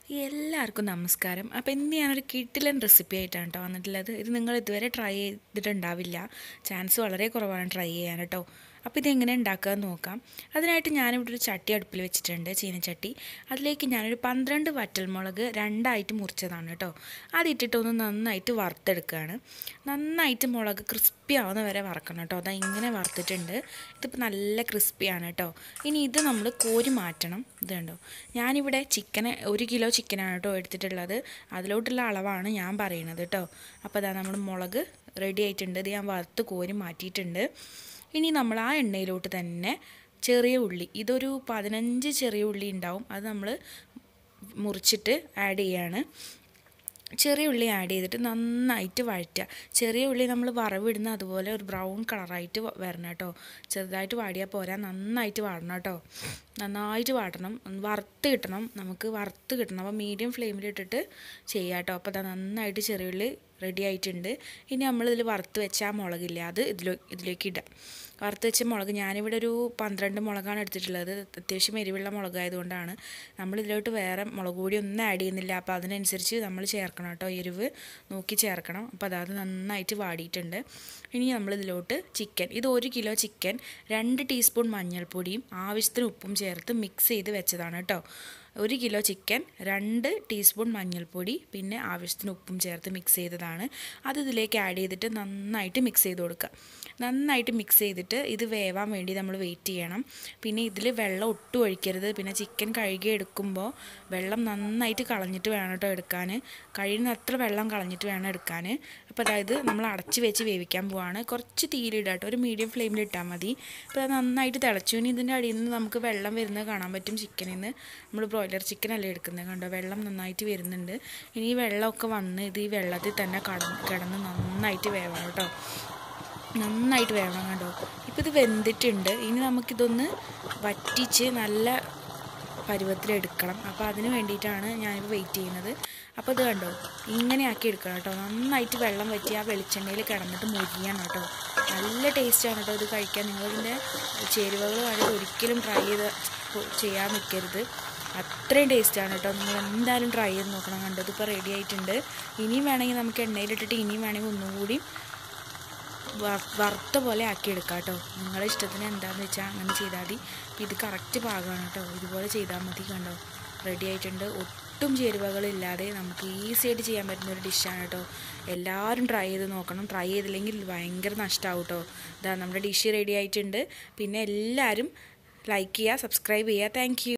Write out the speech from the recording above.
എല്ലാവർക്കും നമസ്കാരം അപ്പോൾ ഇന്ന് ഞാനൊരു കിട്ടിലൻ റെസിപ്പി ആയിട്ടാണ് കേട്ടോ വന്നിട്ടുള്ളത് ഇത് നിങ്ങൾ ഇതുവരെ ട്രൈ ചെയ്തിട്ടുണ്ടാവില്ല ചാൻസ് വളരെ കുറവാണ് ട്രൈ ചെയ്യാൻ കേട്ടോ അപ്പോൾ ഇതെങ്ങനെ ഉണ്ടാക്കുക എന്ന് നോക്കാം അതിനായിട്ട് ഞാനിവിടെ ഒരു ചട്ടി അടുപ്പിൽ വെച്ചിട്ടുണ്ട് ചീനച്ചട്ടി അതിലേക്ക് ഞാനൊരു പന്ത്രണ്ട് വറ്റൽമുളക് രണ്ടായിട്ട് മുറിച്ചതാണ് കേട്ടോ അതിട്ടിട്ട് ഒന്ന് നന്നായിട്ട് വറുത്തെടുക്കുകയാണ് നന്നായിട്ട് മുളക് ക്രിസ്പി ആവുന്ന വരെ വറക്കണം കേട്ടോ അതാ ഇങ്ങനെ വറുത്തിട്ടുണ്ട് ഇതിപ്പോൾ നല്ല ക്രിസ്പിയാണ് കേട്ടോ ഇനി ഇത് നമ്മൾ കോരി മാറ്റണം ഇത് കണ്ടോ ഞാനിവിടെ ചിക്കന് ഒരു കിലോ ചിക്കനാണ് കേട്ടോ എടുത്തിട്ടുള്ളത് അതിലോട്ടുള്ള അളവാണ് ഞാൻ പറയുന്നത് കേട്ടോ അപ്പോൾ അതാ നമ്മൾ മുളക് റെഡി ആയിട്ടുണ്ട് ഇത് ഞാൻ വറുത്ത് കോരി മാറ്റിയിട്ടുണ്ട് ഇനി നമ്മൾ ആ എണ്ണയിലോട്ട് തന്നെ ചെറിയ ഉള്ളി ഇതൊരു പതിനഞ്ച് ചെറിയ ഉള്ളി ഉണ്ടാവും അത് നമ്മൾ മുറിച്ചിട്ട് ആഡ് ചെയ്യാണ് ചെറിയ ഉള്ളി ആഡ് ചെയ്തിട്ട് നന്നായിട്ട് വഴറ്റുക ചെറിയ ഉള്ളി നമ്മൾ വറവിടുന്ന അതുപോലെ ഒരു ബ്രൗൺ കളറായിട്ട് വരണം കേട്ടോ ചെറുതായിട്ട് വാടിയാൽ പോരാ നന്നായിട്ട് വാടണം കേട്ടോ നന്നായിട്ട് വാടണം വറുത്ത് കിട്ടണം നമുക്ക് വറുത്ത് കിട്ടണം അപ്പോൾ മീഡിയം ഫ്ലെയിമിലിട്ടിട്ട് ചെയ്യാം കേട്ടോ അപ്പോൾ അത് നന്നായിട്ട് ചെറിയ ഉള്ളി റെഡി ആയിട്ടുണ്ട് ഇനി നമ്മളിതിൽ വറുത്ത് വെച്ച ആ മുളകില്ല അത് ഇതിലോ ഇതിലേക്ക് ഇടാം വറുത്ത് വെച്ച മുളക് ഞാനിവിടെ ഒരു പന്ത്രണ്ട് മുളകാണ് എടുത്തിട്ടുള്ളത് അത്യാവശ്യം എരിവുള്ള മുളകായതുകൊണ്ടാണ് നമ്മൾ ഇതിലോട്ട് വേറെ മുളക് പൊടി ഒന്നും ആഡ് ചെയ്യുന്നില്ല അപ്പോൾ അതിനനുസരിച്ച് നമ്മൾ ചേർക്കണം കേട്ടോ എരിവ് നോക്കി ചേർക്കണം അപ്പോൾ അതാത് നന്നായിട്ട് വാടിയിട്ടുണ്ട് ഇനി നമ്മൾ ഇതിലോട്ട് ചിക്കൻ ഇത് ഒരു കിലോ ചിക്കൻ രണ്ട് ടീസ്പൂൺ മഞ്ഞൾപ്പൊടിയും ആവശ്യത്തിന് ഉപ്പും ചേർത്ത് മിക്സ് ചെയ്ത് വെച്ചതാണ് കേട്ടോ ഒരു കിലോ ചിക്കൻ രണ്ട് ടീസ്പൂൺ മഞ്ഞൾപ്പൊടി പിന്നെ ആവശ്യത്തിന് ഉപ്പും ചേർത്ത് മിക്സ് ചെയ്തതാണ് അത് ഇതിലേക്ക് ആഡ് ചെയ്തിട്ട് നന്നായിട്ട് മിക്സ് ചെയ്ത് കൊടുക്കുക നന്നായിട്ട് മിക്സ് ചെയ്തിട്ട് ഇത് വേവാൻ വേണ്ടി നമ്മൾ വെയിറ്റ് ചെയ്യണം പിന്നെ ഇതിൽ വെള്ളം ഒട്ടും ഒഴിക്കരുത് പിന്നെ ചിക്കൻ കഴുകി എടുക്കുമ്പോൾ വെള്ളം നന്നായിട്ട് കളഞ്ഞിട്ട് വേണം കേട്ടോ എടുക്കാൻ കഴിയുന്നത്ര വെള്ളം കളഞ്ഞിട്ട് വേണം എടുക്കാൻ അപ്പോൾ അതായത് നമ്മൾ അടച്ച് വെച്ച് വേവിക്കാൻ പോവാണ് കുറച്ച് തീയിലിടുക കേട്ടോ ഒരു മീഡിയം ഫ്ലെയിമിൽ ഇട്ടാൽ മതി അപ്പോൾ അത് നന്നായിട്ട് തിളച്ചു ഇനി ഇതിൻ്റെ അടിയിൽ നിന്ന് നമുക്ക് വെള്ളം വരുന്നത് കാണാൻ പറ്റും ചിക്കനിൽ നിന്ന് നമ്മൾ ബ്രോയിലർ ചിക്കൻ അല്ലേ എടുക്കുന്നത് കണ്ടോ വെള്ളം നന്നായിട്ട് വരുന്നുണ്ട് ഇനി ഈ വെള്ളമൊക്കെ വന്ന് ഇത് ഈ വെള്ളത്തിൽ തന്നെ കടന്ന് കിടന്ന് നന്നായിട്ട് വേവണം കേട്ടോ നന്നായിട്ട് വേവണം കണ്ടോ ഇപ്പോൾ ഇത് വെന്തിട്ടുണ്ട് ഇനി നമുക്കിതൊന്ന് വറ്റിച്ച് നല്ല പരുവത്തിലെടുക്കണം അപ്പോൾ അതിന് വേണ്ടിയിട്ടാണ് ഞാനിപ്പോൾ വെയിറ്റ് ചെയ്യുന്നത് അപ്പോൾ ഇത് കണ്ടോ ഇങ്ങനെ ആക്കി എടുക്കണം കേട്ടോ നന്നായിട്ട് വെള്ളം വറ്റി ആ വെളിച്ചെണ്ണയിൽ കിടന്നിട്ട് മുരിയാണ് കേട്ടോ നല്ല ടേസ്റ്റാണ് കേട്ടോ ഇത് കഴിക്കാൻ നിങ്ങളിതിൻ്റെ ചേരുവകൾ വേണ്ടി ഒരിക്കലും ട്രൈ ചെയ്ത് ചെയ്യാൻ നിൽക്കരുത് അത്രയും ടേസ്റ്റാണ് കേട്ടോ നിങ്ങൾ എന്തായാലും ട്രൈ ചെയ്ത് നോക്കണം കണ്ടത് ഇപ്പോൾ റെഡി ആയിട്ടുണ്ട് ഇനിയും വേണമെങ്കിൽ നമുക്ക് എണ്ണയിലിട്ടിട്ട് ഇനിയും വേണമെങ്കിൽ ഒന്നുകൂടി വറുത്ത പോലെ ആക്കി എടുക്കാം കേട്ടോ നിങ്ങളുടെ ഇഷ്ടത്തിന് എന്താണെന്ന് വെച്ചാൽ അങ്ങനെ ചെയ്താൽ മതി ഇത് കറക്റ്റ് പാകമാണ് കേട്ടോ ഇതുപോലെ ചെയ്താൽ മതി കണ്ടോ റെഡി ആയിട്ടുണ്ട് ഒട്ടും ചേരുവകളില്ലാതെ നമുക്ക് ഈസി ആയിട്ട് ചെയ്യാൻ പറ്റുന്ന ഒരു ഡിഷാണ് കേട്ടോ എല്ലാവരും ട്രൈ ചെയ്ത് നോക്കണം ട്രൈ ചെയ്തില്ലെങ്കിൽ ഭയങ്കര നഷ്ടമാവും കേട്ടോ ഇതാ നമ്മുടെ ഡിഷ് റെഡി ആയിട്ടുണ്ട് പിന്നെ എല്ലാവരും ലൈക്ക് ചെയ്യുക സബ്സ്ക്രൈബ് ചെയ്യുക താങ്ക്